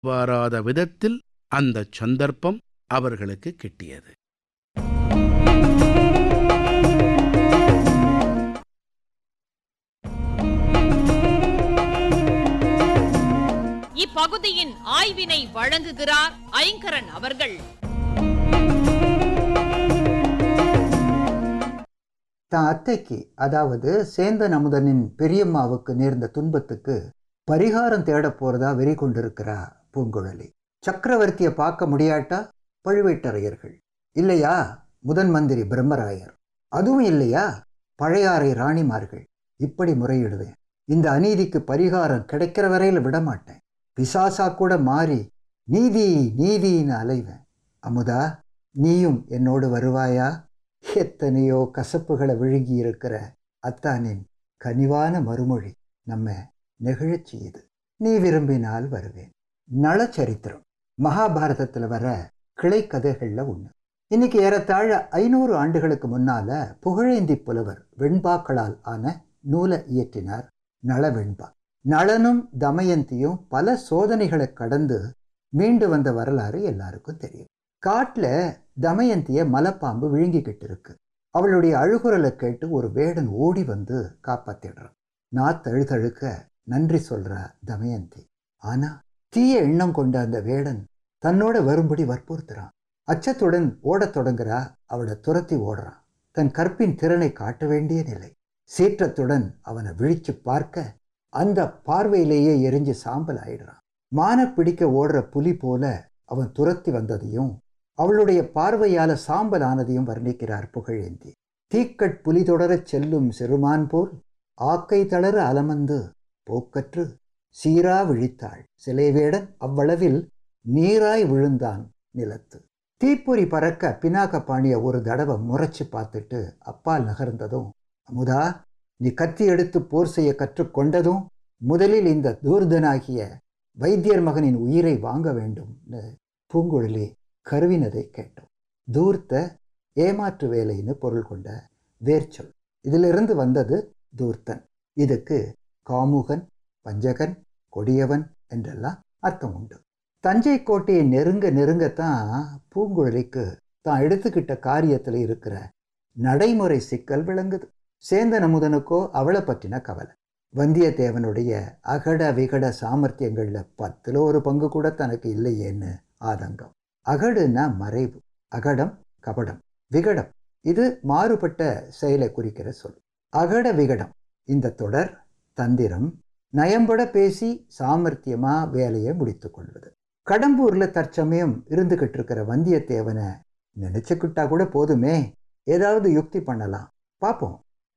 எதிர்பாராத விதத்தில் அந்தச் சந்தர்ப்பம் அவர்களுக்கு கிட்டியது இப்பகுதியின் ஆய்வினை வழங்குகிறார் ஐங்கரன் அவர்கள் தான் அத்தைக்கு அதாவது சேந்தன் அமுதனின் பெரியம்மாவுக்கு நேர்ந்த துன்பத்துக்கு பரிகாரம் தேடப் போறதா வெறி கொண்டிருக்கிறா பூங்குழலி சக்கரவர்த்தியை பார்க்க முடியாட்டா பழுவேட்டரையர்கள் இல்லையா முதன் மந்திரி பிரம்மராயர் அதுவும் இல்லையா பழையாறை ராணிமார்கள் இப்படி முறையிடுவேன் இந்த அநீதிக்கு பரிகாரம் கிடைக்கிற வரையில் விடமாட்டேன் பிசாசா கூட மாறி நீதி நீதின்னு அலைவேன் அமுதா நீயும் என்னோடு வருவாயா எத்தனையோ கசப்புகளை விழுங்கி இருக்கிற அத்தானின் கனிவான மறுமொழி நம்ம நெகிழச் செய்யுது நீ விரும்பினால் வருவேன் நளச்சரித்திரம் மகாபாரதத்தில் வர கிளை கதைகளில் ஒன்று இன்னைக்கு ஏறத்தாழ ஐநூறு ஆண்டுகளுக்கு முன்னால புகழேந்தி புலவர் வெண்பாக்களால் ஆன நூலை இயற்றினார் நள வெண்பா நளனும் தமயந்தியும் பல சோதனைகளை கடந்து மீண்டு வந்த வரலாறு எல்லாருக்கும் தெரியும் காட்டில் தமயந்திய மலைப்பாம்பு விழுங்கிக்கிட்டு இருக்கு அவளுடைய அழுகுரலை கேட்டு ஒரு வேடன் ஓடி வந்து காப்பாத்திடுறான் நாத்தழுதழுக்க நன்றி சொல்றா தமயந்தி ஆனா தீய எண்ணம் கொண்ட அந்த வேடன் தன்னோட வரும்படி வற்புறுத்துறான் அச்சத்துடன் ஓடத் தொடங்குறா அவளை துரத்தி ஓடுறான் தன் கற்பின் திறனை காட்ட வேண்டிய நிலை சீற்றத்துடன் அவனை விழிச்சு பார்க்க அந்த பார்வையிலேயே எரிஞ்சு சாம்பல் ஆயிடுறான் மான பிடிக்க ஓடுற புலி போல அவன் துரத்தி வந்ததையும் அவளுடைய பார்வையால சாம்பல் ஆனதையும் வர்ணிக்கிறார் புகழேந்தி தீக்கட் புலி தொடரச் செல்லும் சிறுமான் போல் ஆக்கை தளர அலமந்து போக்கற்று சீரா விழித்தாள் சிலைவேடன் அவ்வளவில் நீராய் விழுந்தான் நிலத்து தீப்பொறி பறக்க பினாக்க பாணிய ஒரு தடவை முறைச்சு பார்த்துட்டு அப்பால் நகர்ந்ததும் அமுதா நீ கத்தி எடுத்து போர் செய்ய கற்றுக்கொண்டதும் முதலில் இந்த தூர்தனாகிய வைத்தியர் மகனின் உயிரை வாங்க வேண்டும்னு பூங்குழலி கருவினதை கேட்டோம் தூர்த்த ஏமாற்று வேலைன்னு பொருள் கொண்ட வேர்ச்சொல் இதிலிருந்து வந்தது தூர்த்தன் இதுக்கு காமுகன் பஞ்சகன் கொடியவன் என்றெல்லாம் அர்த்தம் உண்டு தஞ்சை கோட்டையை நெருங்க நெருங்கத்தான் பூங்குழலிக்கு தான் எடுத்துக்கிட்ட காரியத்தில் இருக்கிற நடைமுறை சிக்கல் விளங்குது சேந்தன் அமுதனுக்கோ அவளை பற்றின கவலை வந்தியத்தேவனுடைய அகட விகட சாமர்த்தியங்களில் பத்தில் ஒரு பங்கு கூட தனக்கு இல்லையேன்னு ஆதங்கம் அகடுனா மறைவு அகடம் கபடம் விகடம் இது மாறுபட்ட செயலை குறிக்கிற சொல் அகட விகடம் இந்த தொடர் தந்திரம் நயம்பட பேசி சாமர்த்தியமா வேலையை முடித்து கொள்வது கடம்பூர்ல தற்சமயம் இருந்துகிட்டு இருக்கிற வந்தியத்தேவனை நினைச்சுக்கிட்டா கூட போதுமே ஏதாவது யுக்தி பண்ணலாம் பார்ப்போம்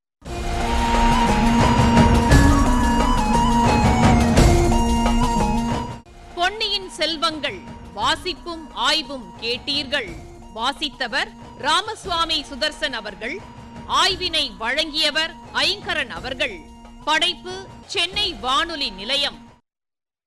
பொன்னியின் செல்வங்கள் வாசிப்பும் ஆய்வும் கேட்டீர்கள் வாசித்தவர் ராமசுவாமி சுதர்சன் அவர்கள் ஆய்வினை வழங்கியவர் ஐங்கரன் அவர்கள் படைப்பு சென்னை வானொலி நிலையம்